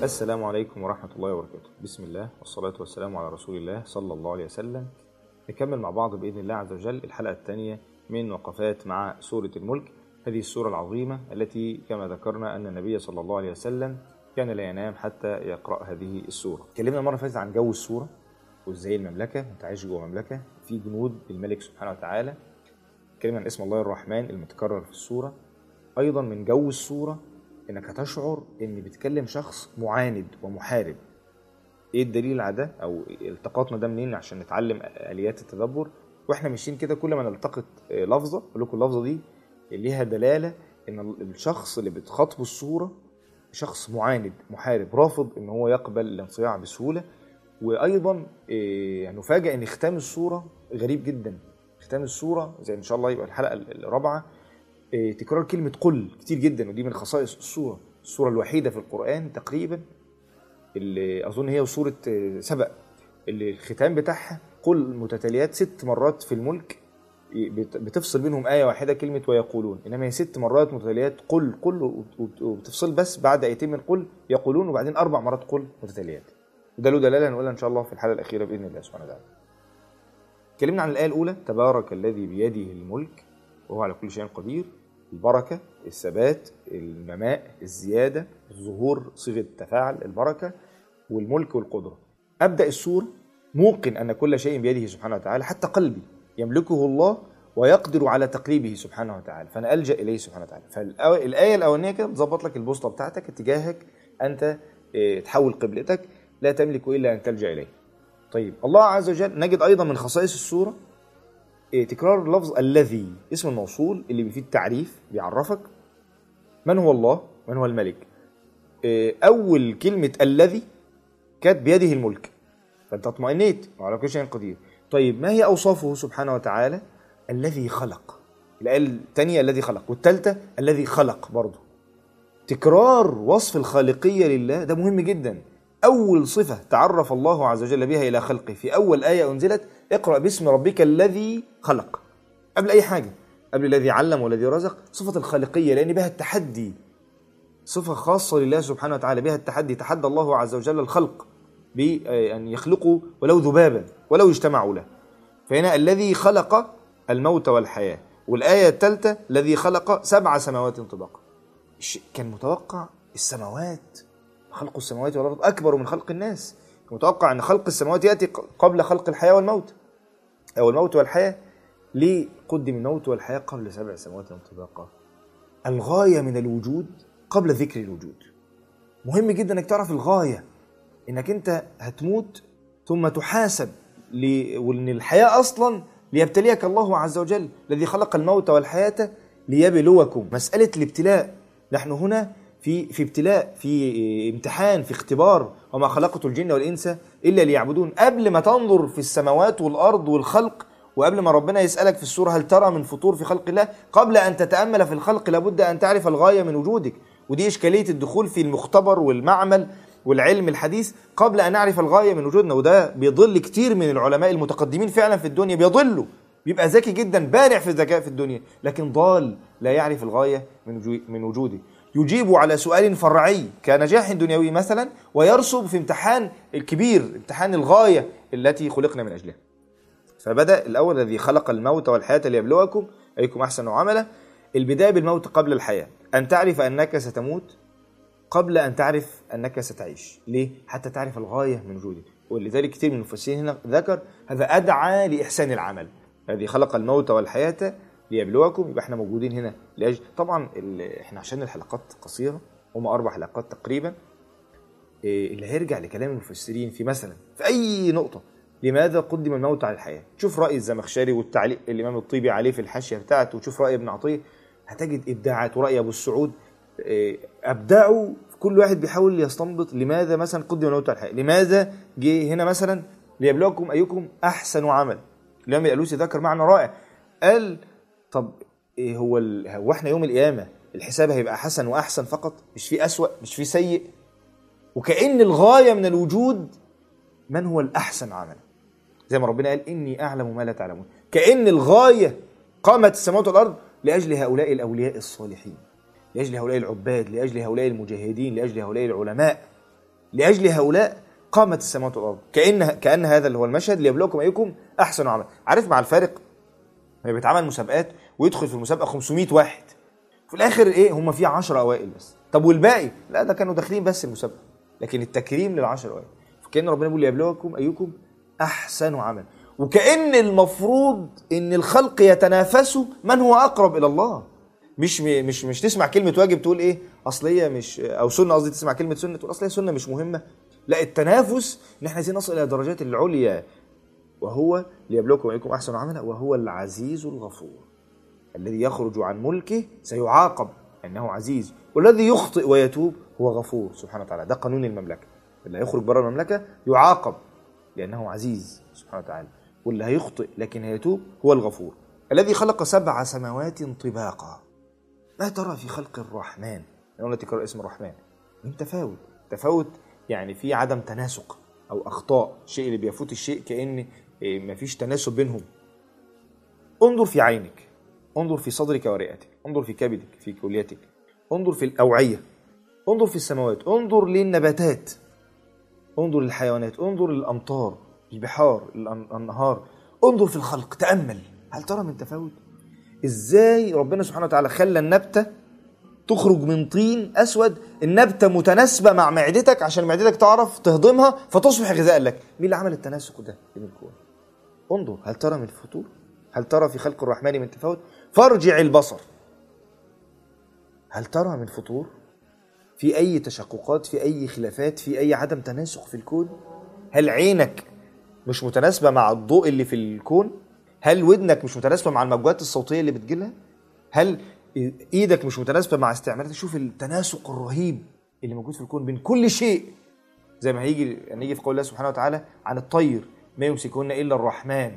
السلام عليكم ورحمة الله وبركاته بسم الله والصلاة والسلام على رسول الله صلى الله عليه وسلم نكمل مع بعض بإذن الله عز وجل الحلقة الثانية من وقفات مع سورة الملك هذه السورة العظيمة التي كما ذكرنا أن النبي صلى الله عليه وسلم كان لا ينام حتى يقرأ هذه السورة اتكلمنا المرة اللي فاتت عن جو السورة وازاي المملكة انت عايش جوه مملكة في جنود الملك سبحانه وتعالى اتكلمنا عن اسم الله الرحمن المتكرر في السورة أيضا من جو السورة انك هتشعر ان بتكلم شخص معاند ومحارب ايه الدليل على ده او التقطنا ده منين عشان نتعلم اليات التدبر واحنا ماشيين كده كل ما نلتقط لفظه اقول لكم اللفظه دي ليها دلاله ان الشخص اللي بتخاطبه الصوره شخص معاند محارب رافض ان هو يقبل الانصياع بسهوله وايضا نفاجئ ان ختام الصوره غريب جدا ختام الصوره زي ان شاء الله يبقى الحلقه الرابعه تكرار كلمة قل كتير جدا ودي من خصائص السورة السورة الوحيدة في القرآن تقريبا اللي أظن هي سورة سبأ اللي الختام بتاعها قل متتاليات ست مرات في الملك بتفصل بينهم آية واحدة كلمة ويقولون إنما هي ست مرات متتاليات قل قل وبتفصل بس بعد آيتين من قل يقولون وبعدين أربع مرات قل متتاليات وده له دلالة هنقولها إن شاء الله في الحلقة الأخيرة بإذن الله سبحانه وتعالى اتكلمنا عن الآية الأولى تبارك الذي بيده الملك وهو على كل شيء قدير البركة الثبات النماء الزيادة الظهور صيغة تفاعل البركة والملك والقدرة أبدأ السورة موقن أن كل شيء بيده سبحانه وتعالى حتى قلبي يملكه الله ويقدر على تقليبه سبحانه وتعالى فأنا ألجأ إليه سبحانه وتعالى فالآية الأولانية كده تظبط لك البوصلة بتاعتك اتجاهك أنت تحول قبلتك لا تملك إلا أن تلجأ إليه طيب الله عز وجل نجد أيضا من خصائص السورة تكرار لفظ الذي اسم الموصول اللي بيفيد التعريف بيعرفك من هو الله من هو الملك اول كلمه الذي كانت بيده الملك فانت اطمئنيت وعلى كل شيء قدير طيب ما هي اوصافه سبحانه وتعالى الذي خلق الايه الثانيه الذي خلق والثالثه الذي خلق برضه تكرار وصف الخالقيه لله ده مهم جدا أول صفة تعرف الله عز وجل بها إلى خلقه في أول آية أنزلت اقرأ باسم ربك الذي خلق قبل أي حاجة قبل الذي علم والذي رزق صفة الخالقية لأن بها التحدي صفة خاصة لله سبحانه وتعالى بها التحدي تحدى الله عز وجل الخلق بأن يخلقوا ولو ذبابا ولو اجتمعوا له فهنا الذي خلق الموت والحياة والآية الثالثة الذي خلق سبع سماوات طباقا كان متوقع السماوات خلق السماوات والارض اكبر من خلق الناس متوقع ان خلق السماوات ياتي قبل خلق الحياه والموت او الموت والحياه ليه قدم الموت والحياه قبل سبع سماوات طباقا الغايه من الوجود قبل ذكر الوجود مهم جدا انك تعرف الغايه انك انت هتموت ثم تحاسب ل... وان الحياه اصلا ليبتليك الله عز وجل الذي خلق الموت والحياه ليبلوكم مساله الابتلاء نحن هنا في في ابتلاء في امتحان في اختبار وما خلقت الجن والانس الا ليعبدون قبل ما تنظر في السماوات والارض والخلق وقبل ما ربنا يسالك في السوره هل ترى من فطور في خلق الله قبل ان تتامل في الخلق لابد ان تعرف الغايه من وجودك ودي اشكاليه الدخول في المختبر والمعمل والعلم الحديث قبل ان نعرف الغايه من وجودنا وده بيضل كتير من العلماء المتقدمين فعلا في الدنيا بيضلوا بيبقى ذكي جدا بارع في الذكاء في الدنيا لكن ضال لا يعرف الغايه من من وجوده يجيب على سؤال فرعي كنجاح دنيوي مثلا ويرسب في امتحان الكبير امتحان الغاية التي خلقنا من أجلها فبدأ الأول الذي خلق الموت والحياة ليبلوكم أيكم أحسن عملا البداية بالموت قبل الحياة أن تعرف أنك ستموت قبل أن تعرف أنك ستعيش ليه؟ حتى تعرف الغاية من وجودك ولذلك كثير من المفسرين هنا ذكر هذا أدعى لإحسان العمل الذي خلق الموت والحياة ليبلوكم يبقى احنا موجودين هنا لاجل طبعا احنا عشان الحلقات قصيره هم اربع حلقات تقريبا اللي هيرجع لكلام المفسرين في مثلا في اي نقطه لماذا قدم الموت على الحياه شوف راي الزمخشري والتعليق الامام الطيبي عليه في الحاشيه بتاعته وشوف راي ابن عطيه هتجد ابداعات وراي ابو السعود ابدعوا كل واحد بيحاول يستنبط لماذا مثلا قدم الموت على الحياه لماذا جه هنا مثلا ليبلوكم ايكم احسن عمل الامام الالوسي ذكر معنى رائع قال طب إيه هو ال... هو احنا يوم القيامه الحساب هيبقى حسن واحسن فقط مش في اسوا مش في سيء وكأن الغايه من الوجود من هو الاحسن عملا زي ما ربنا قال اني اعلم ما لا تعلمون كأن الغايه قامت السماوات والارض لاجل هؤلاء الاولياء الصالحين لاجل هؤلاء العباد لاجل هؤلاء المجاهدين لاجل هؤلاء العلماء لاجل هؤلاء قامت السماوات والارض كان كان هذا اللي هو المشهد ليبلوكم ايكم احسن عمل عارف مع الفارق هي بيتعمل مسابقات ويدخل في المسابقه 500 واحد في الاخر ايه هم في 10 اوائل بس طب والباقي لا ده كانوا داخلين بس المسابقه لكن التكريم للعشر اوائل فكان ربنا بيقول ليبلوكم ايكم احسن عمل وكان المفروض ان الخلق يتنافسوا من هو اقرب الى الله مش مش مش تسمع كلمه واجب تقول ايه اصل هي مش او سنه قصدي تسمع كلمه سنه تقول اصل هي سنه مش مهمه لا التنافس ان احنا عايزين نصل الى الدرجات العليا وهو ليبلوكم ايكم احسن عملا وهو العزيز الغفور الذي يخرج عن ملكه سيعاقب انه عزيز والذي يخطئ ويتوب هو غفور سبحانه وتعالى ده قانون المملكه اللي هيخرج بره المملكه يعاقب لانه عزيز سبحانه وتعالى واللي هيخطئ لكن هيتوب هو الغفور الذي خلق سبع سماوات طباقا ما ترى في خلق الرحمن قلنا تكرار اسم الرحمن من تفاوت تفاوت يعني في عدم تناسق او اخطاء الشيء اللي بيفوت الشيء كان ما فيش تناسب بينهم انظر في عينك انظر في صدرك ورئتك انظر في كبدك في كليتك انظر في الاوعيه انظر في السماوات انظر للنباتات انظر للحيوانات انظر للامطار البحار الانهار انظر في الخلق تامل هل ترى من تفاوت ازاي ربنا سبحانه وتعالى خلى النبته تخرج من طين اسود النبته متناسبه مع معدتك عشان معدتك تعرف تهضمها فتصبح غذاء لك مين اللي عمل التناسق ده بين الكون انظر هل ترى من فطور هل ترى في خلق الرحمن من تفاوت فارجع البصر هل ترى من فطور في اي تشققات في اي خلافات في اي عدم تناسق في الكون هل عينك مش متناسبه مع الضوء اللي في الكون هل ودنك مش متناسبه مع الموجات الصوتيه اللي بتجيلها هل ايدك مش متناسبه مع استعمالات شوف التناسق الرهيب اللي موجود في الكون بين كل شيء زي ما هيجي هنيجي في قول الله سبحانه وتعالى عن الطير ما يمسكهن الا الرحمن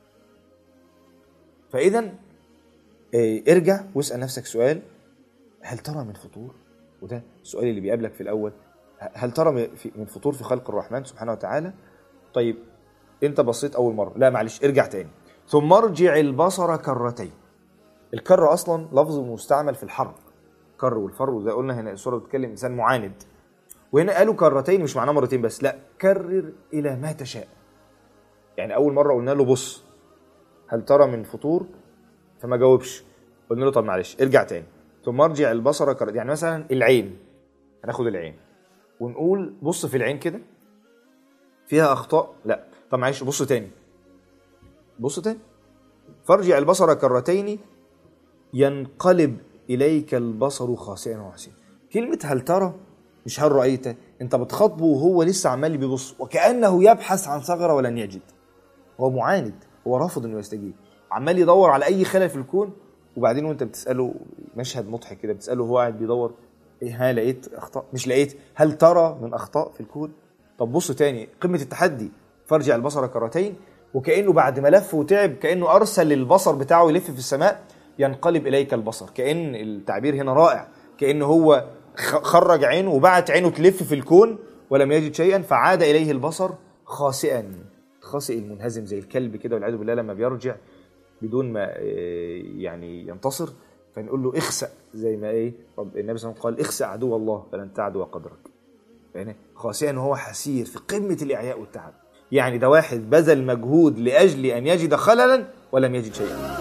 فاذا ارجع واسال نفسك سؤال هل ترى من فطور وده السؤال اللي بيقابلك في الاول هل ترى من فطور في خلق الرحمن سبحانه وتعالى طيب انت بصيت اول مره لا معلش ارجع تاني ثم ارجع البصر كرتين الكر اصلا لفظ مستعمل في الحرب كر والفر وزي قلنا هنا السوره بتتكلم انسان معاند وهنا قالوا كرتين مش معناه مرتين بس لا كرر الى ما تشاء يعني اول مره قلنا له بص هل ترى من فطور فما جاوبش قلنا له طب معلش ارجع تاني ثم ارجع البصر كرتين يعني مثلا العين هناخد العين ونقول بص في العين كده فيها اخطاء لا طب معلش بص تاني بص تاني فارجع البصر كرتين ينقلب إليك البصر خاسئا وحسيا كلمة هل ترى مش هل رأيت أنت بتخاطبه وهو لسه عمال بيبص وكأنه يبحث عن ثغرة ولن يجد هو معاند هو رافض إنه يستجيب عمال يدور على أي خلل في الكون وبعدين وأنت بتسأله مشهد مضحك كده بتسأله هو قاعد بيدور إيه ها لقيت أخطاء مش لقيت هل ترى من أخطاء في الكون طب بص تاني قمة التحدي فارجع البصر كرتين وكأنه بعد ما لف وتعب كأنه أرسل البصر بتاعه يلف في السماء ينقلب إليك البصر كأن التعبير هنا رائع كأن هو خرج عينه وبعت عينه تلف في الكون ولم يجد شيئا فعاد إليه البصر خاسئا خاسئ المنهزم زي الكلب كده والعياذ بالله لما بيرجع بدون ما يعني ينتصر فنقول له اخسأ زي ما ايه رب النبي صلى الله عليه وسلم قال اخسأ عدو الله فلن تعدو قدرك يعني خاسئا وهو حسير في قمة الإعياء والتعب يعني ده واحد بذل مجهود لأجل أن يجد خللا ولم يجد شيئا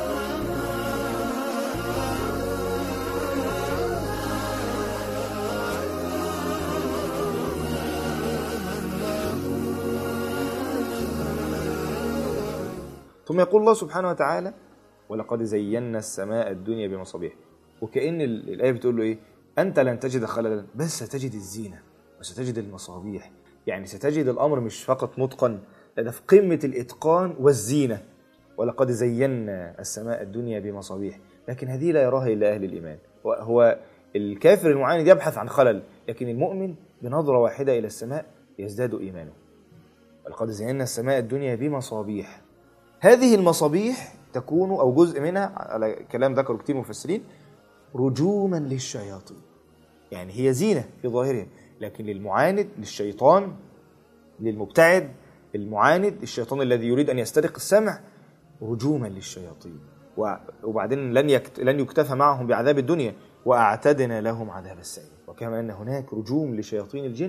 ثم يقول الله سبحانه وتعالى ولقد زينا السماء الدنيا بمصابيح وكأن الآية بتقول له إيه أنت لن تجد خللا بس ستجد الزينة وستجد المصابيح يعني ستجد الأمر مش فقط متقن ده في قمة الإتقان والزينة ولقد زينا السماء الدنيا بمصابيح لكن هذه لا يراها إلا أهل الإيمان هو الكافر المعاند يبحث عن خلل لكن المؤمن بنظرة واحدة إلى السماء يزداد إيمانه ولقد زينا السماء الدنيا بمصابيح هذه المصابيح تكون أو جزء منها على كلام ذكروا كتير مفسرين رجوما للشياطين يعني هي زينة في ظاهرها لكن للمعاند للشيطان للمبتعد المعاند الشيطان الذي يريد أن يسترق السمع رجوما للشياطين وبعدين لن يكت... لن يكتفى معهم بعذاب الدنيا واعتدنا لهم عذاب السعير وكما ان هناك رجوم لشياطين الجن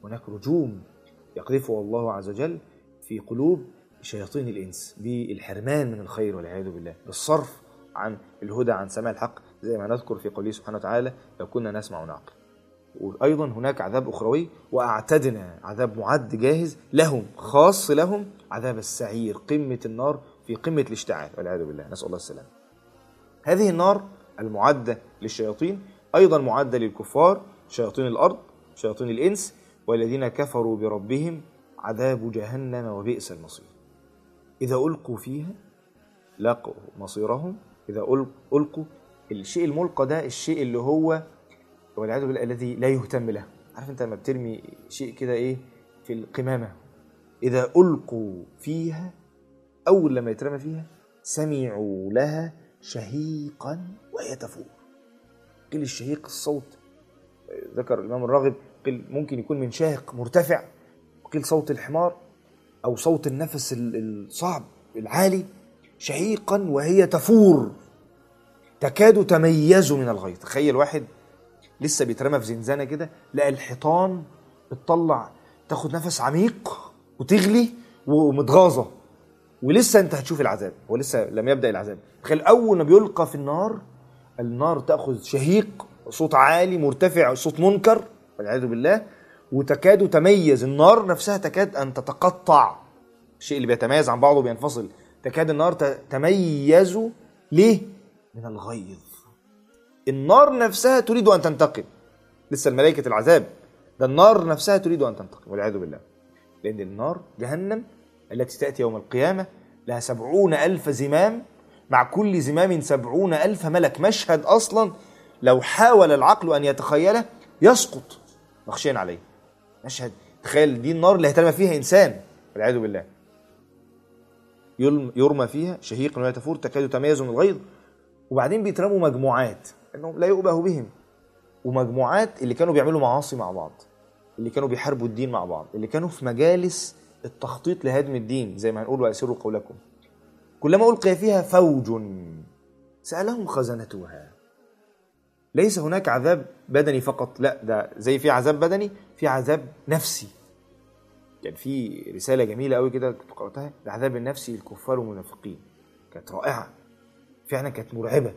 هناك رجوم يقذفها الله عز وجل في قلوب شياطين الإنس بالحرمان من الخير والعياذ بالله بالصرف عن الهدى عن سماع الحق زي ما نذكر في قوله سبحانه وتعالى لو كنا نسمع ونعقل وأيضا هناك عذاب أخروي وأعتدنا عذاب معد جاهز لهم خاص لهم عذاب السعير قمة النار في قمة الاشتعال والعياذ بالله نسأل الله السلامة هذه النار المعدة للشياطين أيضا معدة للكفار شياطين الأرض شياطين الإنس والذين كفروا بربهم عذاب جهنم وبئس المصير إذا ألقوا فيها لقوا مصيرهم إذا ألقوا الشيء الملقى ده الشيء اللي هو والعياذ بالله الذي لا يهتم له عارف انت لما بترمي شيء كده ايه في القمامه اذا القوا فيها اول لما يترمى فيها سمعوا لها شهيقا وهي تفور قيل الشهيق الصوت ذكر الامام الراغب قيل ممكن يكون من شاهق مرتفع قيل صوت الحمار او صوت النفس الصعب العالي شهيقا وهي تفور تكاد تميز من الغيظ تخيل واحد لسه بيترمى في زنزانه كده لقى الحيطان بتطلع تاخد نفس عميق وتغلي ومتغاظه ولسه انت هتشوف العذاب هو لسه لم يبدا العذاب تخيل اول ما بيلقى في النار النار تاخذ شهيق صوت عالي مرتفع صوت منكر والعياذ بالله وتكاد تميز النار نفسها تكاد ان تتقطع الشيء اللي بيتميز عن بعضه بينفصل تكاد النار تتميز ليه من الغيظ النار نفسها تريد ان تنتقم لسه الملائكه العذاب ده النار نفسها تريد ان تنتقم والعياذ بالله لان النار جهنم التي تاتي يوم القيامه لها سبعون الف زمام مع كل زمام سبعون الف ملك مشهد اصلا لو حاول العقل ان يتخيله يسقط مخشيا عليه مشهد تخيل دي النار اللي هيترمى فيها انسان والعياذ بالله يرمى فيها شهيق وهي تفور تكاد تميز من الغيظ وبعدين بيترموا مجموعات انهم لا يؤبه بهم ومجموعات اللي كانوا بيعملوا معاصي مع بعض اللي كانوا بيحاربوا الدين مع بعض اللي كانوا في مجالس التخطيط لهدم الدين زي ما هنقول واسروا قولكم كلما القي فيها فوج سالهم خزنتها ليس هناك عذاب بدني فقط لا ده زي في عذاب بدني في عذاب نفسي كان يعني في رساله جميله قوي كده كنت قراتها العذاب النفسي للكفار والمنافقين كانت رائعه فعلا كانت مرعبه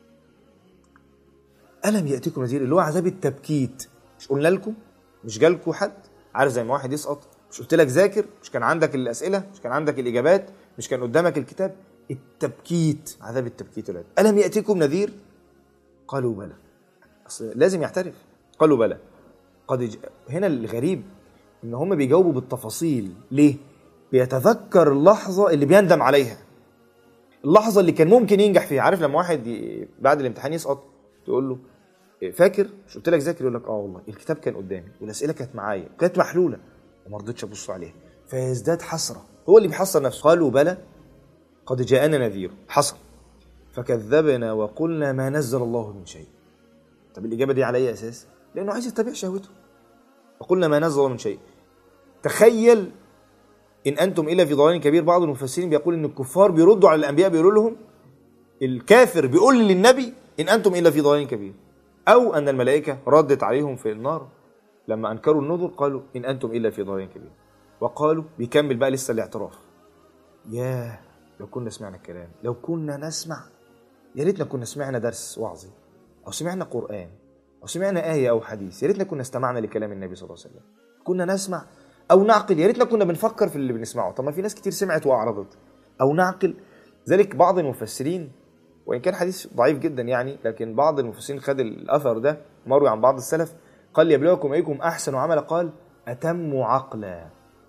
ألم يأتيكم نذير اللي هو عذاب التبكيت مش قلنا لكم مش جالكم حد عارف زي ما واحد يسقط مش قلت لك ذاكر مش كان عندك الأسئلة مش كان عندك الإجابات مش كان قدامك الكتاب التبكيت عذاب التبكيت ولاد. ألم يأتيكم نذير قالوا بلى أصل لازم يعترف قالوا بلى قد ج... هنا الغريب ان هم بيجاوبوا بالتفاصيل ليه بيتذكر اللحظة اللي بيندم عليها اللحظة اللي كان ممكن ينجح فيها عارف لما واحد ي... بعد الامتحان يسقط تقول له فاكر مش قلت لك ذاكر يقول لك اه والله الكتاب كان قدامي والاسئله كانت معايا كانت محلوله وما رضيتش ابص عليها فيزداد حسره هو اللي بيحسر نفسه قالوا بلى قد جاءنا نذير حصل فكذبنا وقلنا ما نزل الله من شيء طب الاجابه دي على اي اساس لانه عايز يتبع شهوته فقلنا ما نزل الله من شيء تخيل ان انتم الا في ضلال كبير بعض المفسرين بيقول ان الكفار بيردوا على الانبياء بيقولوا لهم الكافر بيقول للنبي إن أنتم إلا في ضلال كبير أو أن الملائكة ردت عليهم في النار لما أنكروا النذر قالوا إن أنتم إلا في ضلال كبير وقالوا بيكمل بقى لسه الاعتراف ياه لو كنا سمعنا الكلام لو كنا نسمع يا ريتنا كنا سمعنا درس وعظي أو سمعنا قرآن أو سمعنا آية أو حديث يا ريتنا كنا استمعنا لكلام النبي صلى الله عليه وسلم كنا نسمع أو نعقل يا ريتنا كنا بنفكر في اللي بنسمعه طب ما في ناس كتير سمعت وأعرضت أو نعقل ذلك بعض المفسرين وان كان حديث ضعيف جدا يعني لكن بعض المفسرين خد الاثر ده مروي عن بعض السلف قال ليبلوكم ايكم احسن عملا قال اتم عقلا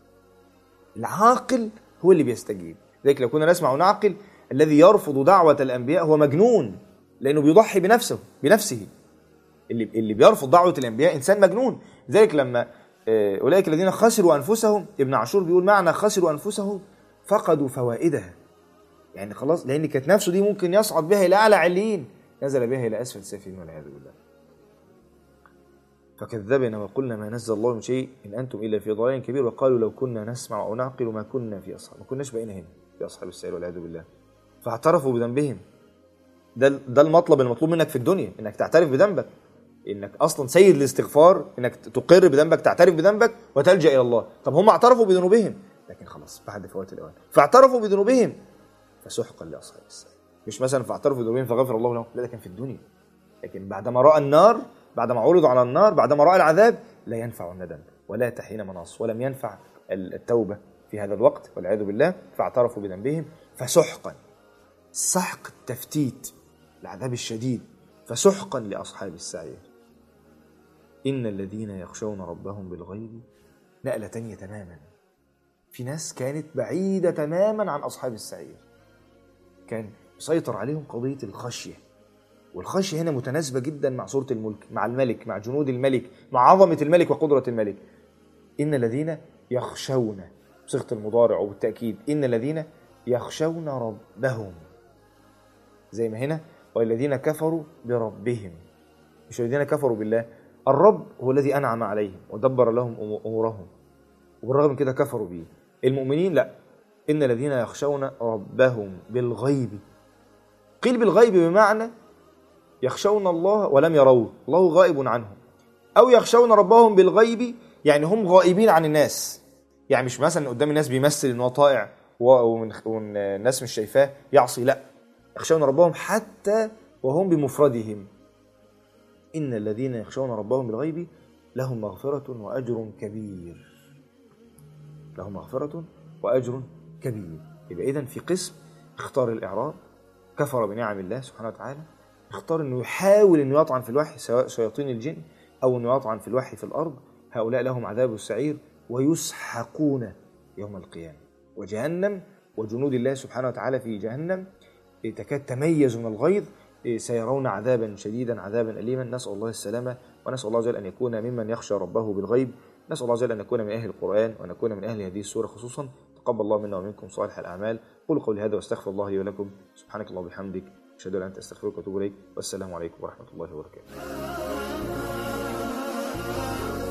العاقل هو اللي بيستجيب لذلك لو كنا نسمع ونعقل الذي يرفض دعوة الأنبياء هو مجنون لأنه بيضحي بنفسه بنفسه اللي اللي بيرفض دعوة الأنبياء إنسان مجنون ذلك لما أولئك الذين خسروا أنفسهم ابن عاشور بيقول معنى خسروا أنفسهم فقدوا فوائدها يعني خلاص لان كانت نفسه دي ممكن يصعد بها الى اعلى عليين نزل بها الى اسفل سافلين والعياذ بالله فكذبنا وقلنا ما نزل الله من شيء ان انتم الا في ضلال كبير وقالوا لو كنا نسمع او نعقل ما كنا في اصحاب ما كناش بقينا هنا في اصحاب السعير والعياذ بالله فاعترفوا بذنبهم ده ده المطلب المطلوب منك في الدنيا انك تعترف بذنبك انك اصلا سيد الاستغفار انك تقر بذنبك تعترف بذنبك وتلجا الى الله طب هم اعترفوا بذنوبهم لكن خلاص بعد فوات الاوان فاعترفوا بذنوبهم فسحقا لاصحاب السعير مش مثلا فاعترفوا بذنوبهم فغفر الله لهم لا ده كان في الدنيا لكن بعدما راى النار بعدما عرضوا على النار بعدما راى العذاب لا ينفع الندم ولا تحين مناص ولم ينفع التوبه في هذا الوقت والعياذ بالله فاعترفوا بذنبهم فسحقا سحق التفتيت العذاب الشديد فسحقا لاصحاب السعير ان الذين يخشون ربهم بالغيب نقله تانية تماما في ناس كانت بعيده تماما عن اصحاب السعير كان مسيطر عليهم قضيه الخشيه والخشيه هنا متناسبه جدا مع سوره الملك مع الملك مع جنود الملك مع عظمه الملك وقدره الملك ان الذين يخشون بصيغه المضارع وبالتاكيد ان الذين يخشون ربهم زي ما هنا والذين كفروا بربهم مش الذين كفروا بالله الرب هو الذي انعم عليهم ودبر لهم امورهم وبالرغم من كده كفروا به المؤمنين لا ان الذين يخشون ربهم بالغيب قيل بالغيب بمعنى يخشون الله ولم يروه الله غائب عنهم او يخشون ربهم بالغيب يعني هم غائبين عن الناس يعني مش مثلا قدام الناس بيمثل ان هو طائع والناس مش شايفاه يعصي لا يخشون ربهم حتى وهم بمفردهم إن الذين يخشون ربهم بالغيب لهم مغفرة وأجر كبير لهم مغفرة وأجر كبير يبقى إذن في قسم اختار الإعراض كفر بنعم الله سبحانه وتعالى اختار أنه يحاول أنه يطعن في الوحي سواء شياطين الجن أو أنه يطعن في الوحي في الأرض هؤلاء لهم عذاب السعير ويسحقون يوم القيامة وجهنم وجنود الله سبحانه وتعالى في جهنم تكاد تميز من الغيظ سيرون عذابا شديدا عذابا أليما نسأل الله السلامة ونسأل الله جل أن يكون ممن يخشى ربه بالغيب نسأل الله جل أن نكون من أهل القرآن وأن نكون من أهل هذه السورة خصوصا تقبل الله منا ومنكم صالح الأعمال قولوا قولي هذا واستغفر الله لي ولكم سبحانك اللهم وبحمدك أشهد أن لا إله إلا أنت أستغفرك وأتوب إليك والسلام عليكم ورحمة الله وبركاته